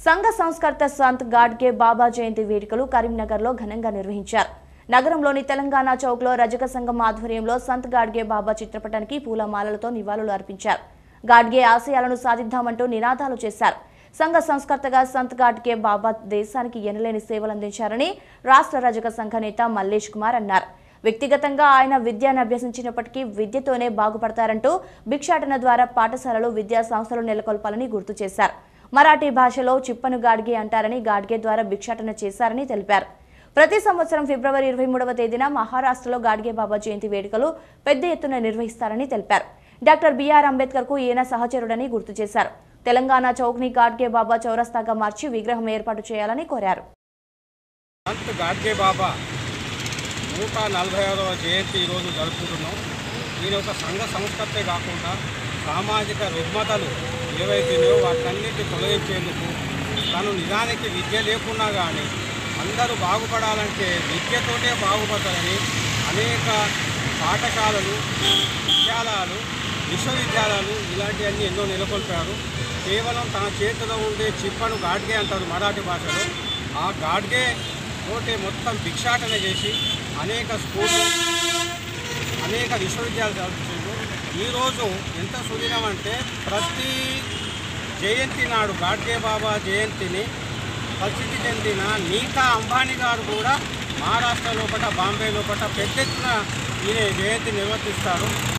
సంఘ సంస్కర్త సంత్ గాడ్గే బాబా జయంతి వేడుకలు కరీంనగర్లో ఘనంగా నిర్వహించారు నగరంలోని తెలంగాణ చౌక్లో రజక సంఘం ఆధ్వర్యంలో సంత్ గాడ్గే బాబా చిత్రపటానికి పూలమాలలతో నివాళులు అర్పించారు గాడ్గే ఆశయాలను సాధిద్దామంటూ నినాదాలు చేశారు సంఘ సంస్కర్తగా సంత్ గాడ్గే బాబా దేశానికి ఎనలేని సేవలు అందించారని రాష్ట్ర రజక సంఘ నేత మల్లేష్ కుమార్ అన్నారు వ్యక్తిగతంగా ఆయన విద్యను అభ్యసించినప్పటికీ విద్యతోనే బాగుపడతారంటూ భిక్షాటన ద్వారా పాఠశాలలు విద్యా సంస్థలు నెలకొల్పాలని గుర్తు చేశారు మరాఠీ భాషలో చిప్పను గాడ్గే అంటారని గాడ్గే ద్వారా భిక్షాటన చేశారని తెలిపారు ప్రతి సంవత్సరం ఫిబ్రవరి ఇరవై మూడవ తేదీన మహారాష్ట్రలో గాడ్గే బాబా జయంతి వేడుకలు పెద్ద ఎత్తున నిర్వహిస్తారని తెలిపారు డాక్టర్ బిఆర్ అంబేద్కర్ కు ఈయన సహచరుడని గుర్తు చేశారు తెలంగాణ చౌక్ని గాడ్గే బాబా చౌరస్తాగా మార్చి విగ్రహం ఏర్పాటు చేయాలని కోరారు సంత్ గాడ్గే బాబా నూట నలభై ఆరవ జయంతి ఈరోజు జరుపుకుంటున్నాం ఈయన ఒక సంఘ సంస్కర్తే కాకుండా సామాజిక రుగ్మతలు ఏవైతే ఉన్నాయో వాటన్నిటి తొలగించేందుకు తను నిజానికి విద్య లేకున్నా కానీ అందరూ బాగుపడాలంటే విద్యతోనే బాగుపడతారని అనేక పాఠశాలలు విద్యాలయాలు విశ్వవిద్యాలయాలు ఇలాంటివన్నీ ఎన్నో నెలకొల్పారు కేవలం తన చేతిలో ఉండే చిప్పను గాడ్గే అంటారు మరాఠీ భాషలో ఆ గాడ్గే తోటే మొత్తం భిక్షాటన చేసి అనేక స్కూళ్ళు అనేక విశ్వవిద్యాలయాలు చదివించారు ఈరోజు ఎంత సుదినం అంటే ప్రతి జయంతి నాడు గాడ్గే బాబా జయంతిని ప్రసిద్ధి చెందిన నీతా అంబానీ గారు కూడా మహారాష్ట్ర లోపల బాంబే లోపల పెద్ద ఎత్తున ఈయన జయంతి నిర్వర్తిస్తారు